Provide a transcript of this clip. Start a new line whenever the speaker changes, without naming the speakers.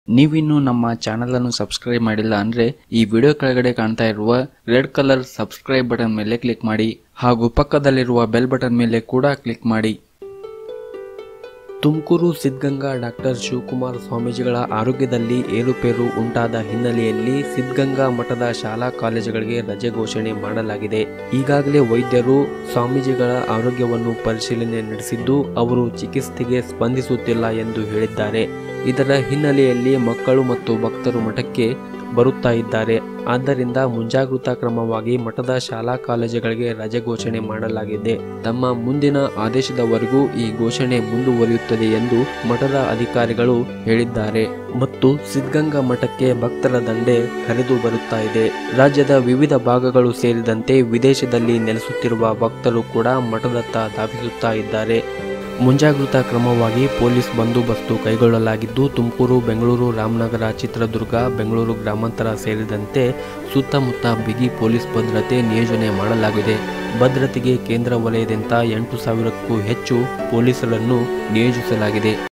ನೀವಿನ್ನೂ ನಮ್ಮ ಚಾನಲ್ ಅನ್ನು ಸಬ್ಸ್ಕ್ರೈಬ್ ಮಾಡಿಲ್ಲ ಅಂದ್ರೆ ಈ ವಿಡಿಯೋ ಕೆಳಗಡೆ ಕಾಣ್ತಾ ಇರುವ ರೆಡ್ ಕಲರ್ ಸಬ್ಸ್ಕ್ರೈಬ್ ಬಟನ್ ಮೇಲೆ ಕ್ಲಿಕ್ ಮಾಡಿ ಹಾಗೂ ಪಕ್ಕದಲ್ಲಿರುವ ಬೆಲ್ ಬಟನ್ ಮೇಲೆ ಕೂಡ ಕ್ಲಿಕ್ ಮಾಡಿ
ತುಮಕೂರು ಸಿದ್ಧಗಂಗಾ ಡಾಕ್ಟರ್ ಶಿವಕುಮಾರ ಸ್ವಾಮೀಜಿಗಳ ಆರೋಗ್ಯದಲ್ಲಿ ಏರುಪೇರು ಉಂಟಾದ ಹಿನ್ನೆಲೆಯಲ್ಲಿ ಸಿದ್ಧಗಂಗಾ ಮಠದ ಶಾಲಾ ಕಾಲೇಜುಗಳಿಗೆ ರಜೆ ಘೋಷಣೆ ಮಾಡಲಾಗಿದೆ ಈಗಾಗಲೇ ವೈದ್ಯರು ಸ್ವಾಮೀಜಿಗಳ ಆರೋಗ್ಯವನ್ನು ಪರಿಶೀಲನೆ ನಡೆಸಿದ್ದು ಅವರು ಚಿಕಿತ್ಸೆಗೆ ಸ್ಪಂದಿಸುತ್ತಿಲ್ಲ ಎಂದು ಹೇಳಿದ್ದಾರೆ ಇದರ ಹಿನ್ನೆಲೆಯಲ್ಲಿ ಮಕ್ಕಳು ಮತ್ತು ಭಕ್ತರು ಮಠಕ್ಕೆ ಬರುತ್ತಾ ಇದ್ದಾರೆ ಆದ್ದರಿಂದ ಮುಂಜಾಗೃತಾ ಕ್ರಮವಾಗಿ ಮಠದ ಶಾಲಾ ಕಾಲೇಜುಗಳಿಗೆ ರಜೆ ಘೋಷಣೆ ಮಾಡಲಾಗಿದೆ ತಮ್ಮ ಮುಂದಿನ ಆದೇಶದವರೆಗೂ ಈ ಘೋಷಣೆ ಮುಂದುವರಿಯುತ್ತದೆ ಎಂದು ಮಠದ ಅಧಿಕಾರಿಗಳು ಹೇಳಿದ್ದಾರೆ ಮತ್ತು ಸಿದ್ಧಗಂಗಾ ಮಠಕ್ಕೆ ಭಕ್ತರ ದಂಡೆ ಹರಿದು ಬರುತ್ತಾ ಇದೆ ರಾಜ್ಯದ ವಿವಿಧ ಭಾಗಗಳು ಸೇರಿದಂತೆ ವಿದೇಶದಲ್ಲಿ ನೆಲೆಸುತ್ತಿರುವ ಭಕ್ತರು ಕೂಡ ಮಠದತ್ತ ಧಾವಿಸುತ್ತಾ ಇದ್ದಾರೆ ಮುಂಜಾಗೃತಾ ಕ್ರಮವಾಗಿ ಪೊಲೀಸ್ ಬಂದೋಬಸ್ತು ಕೈಗೊಳ್ಳಲಾಗಿದ್ದು ತುಮಕೂರು ಬೆಂಗಳೂರು ರಾಮನಗರ ಚಿತ್ರದುರ್ಗ ಬೆಂಗಳೂರು ಗ್ರಾಮಾಂತರ ಸೇರಿದಂತೆ ಸುತ್ತಮುತ್ತ ಬಿಗಿ ಪೊಲೀಸ್ ಭದ್ರತೆ ನಿಯೋಜನೆ ಮಾಡಲಾಗಿದೆ ಭದ್ರತೆಗೆ ಕೇಂದ್ರ ವಲಯದಿಂದ ಎಂಟು ಸಾವಿರಕ್ಕೂ ಹೆಚ್ಚು ಪೊಲೀಸರನ್ನು ನಿಯೋಜಿಸಲಾಗಿದೆ